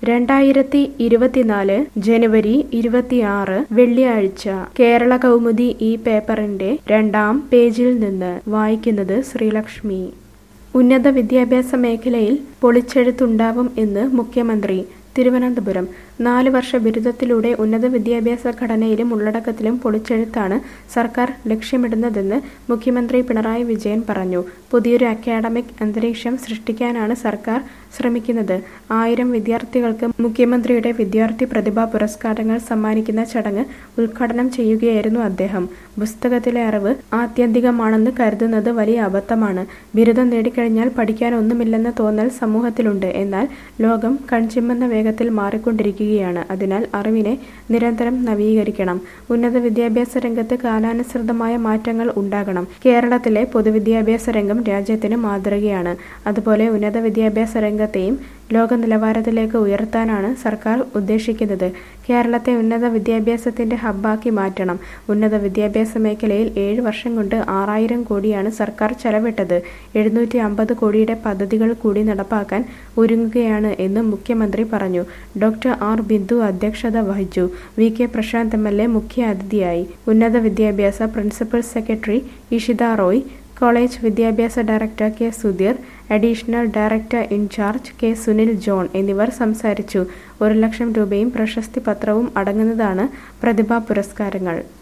രണ്ടായിരത്തി ഇരുപത്തിനാല് ജനുവരി ഇരുപത്തിയാറ് വെള്ളിയാഴ്ച കേരള കൗമുദി ഈ പേപ്പറിന്റെ രണ്ടാം പേജിൽ നിന്ന് വായിക്കുന്നത് ശ്രീലക്ഷ്മി ഉന്നത വിദ്യാഭ്യാസ മേഖലയിൽ പൊളിച്ചെഴുത്തുണ്ടാവും എന്ന് മുഖ്യമന്ത്രി തിരുവനന്തപുരം നാല് വർഷ ബിരുദത്തിലൂടെ ഉന്നത വിദ്യാഭ്യാസ ഘടനയിലും ഉള്ളടക്കത്തിലും പൊളിച്ചെഴുത്താണ് സർക്കാർ ലക്ഷ്യമിടുന്നതെന്ന് മുഖ്യമന്ത്രി പിണറായി വിജയൻ പറഞ്ഞു പുതിയൊരു അക്കാഡമിക് അന്തരീക്ഷം സൃഷ്ടിക്കാനാണ് സർക്കാർ ശ്രമിക്കുന്നത് ആയിരം വിദ്യാർത്ഥികൾക്ക് മുഖ്യമന്ത്രിയുടെ വിദ്യാർത്ഥി പ്രതിഭാ പുരസ്കാരങ്ങൾ സമ്മാനിക്കുന്ന ചടങ്ങ് ഉദ്ഘാടനം ചെയ്യുകയായിരുന്നു അദ്ദേഹം പുസ്തകത്തിലെ അറിവ് ആത്യന്തികമാണെന്ന് കരുതുന്നത് വലിയ അബദ്ധമാണ് ബിരുദം നേടിക്കഴിഞ്ഞാൽ പഠിക്കാൻ ഒന്നുമില്ലെന്ന തോന്നൽ സമൂഹത്തിലുണ്ട് എന്നാൽ ലോകം കൺചിമ്മുന്ന വേഗത്തിൽ മാറിക്കൊണ്ടിരിക്കുകയാണ് അതിനാൽ അറിവിനെ നിരന്തരം നവീകരിക്കണം ഉന്നത വിദ്യാഭ്യാസ രംഗത്ത് കാലാനുസൃതമായ മാറ്റങ്ങൾ ഉണ്ടാകണം കേരളത്തിലെ പൊതുവിദ്യാഭ്യാസ രംഗം രാജ്യത്തിന് മാതൃകയാണ് അതുപോലെ ഉന്നത വിദ്യാഭ്യാസ രംഗത്തെയും ലോക നിലവാരത്തിലേക്ക് ഉയർത്താനാണ് സർക്കാർ ഉദ്ദേശിക്കുന്നത് കേരളത്തെ ഉന്നത വിദ്യാഭ്യാസത്തിന്റെ ഹബ്ബാക്കി മാറ്റണം ഉന്നത വിദ്യാഭ്യാസ മേഖലയിൽ ഏഴ് വർഷം കൊണ്ട് ആറായിരം കോടിയാണ് സർക്കാർ ചെലവിട്ടത് എഴുന്നൂറ്റി അമ്പത് കോടിയുടെ പദ്ധതികൾ കൂടി നടപ്പാക്കാൻ ഒരുങ്ങുകയാണ് എന്ന് മുഖ്യമന്ത്രി പറഞ്ഞു ഡോക്ടർ ആർ ബിന്ദു അധ്യക്ഷത വഹിച്ചു V K Prasanth M L A മുഖ്യ അതിഥിയായി ഉന്നത വിദ്യാഭ്യാസ principal secretary Ishita Roy college വിദ്യാഭ്യാസ director K Sudheer additional director in charge K Sunil John എന്നിവർ സംസാരിച്ചു ഒരു ലക്ഷം രൂപയും പ്രശസ്തി പത്രവും അടങ്ങുന്നതാണ് പ്രതിഭാ പുരസ്കാരങ്ങൾ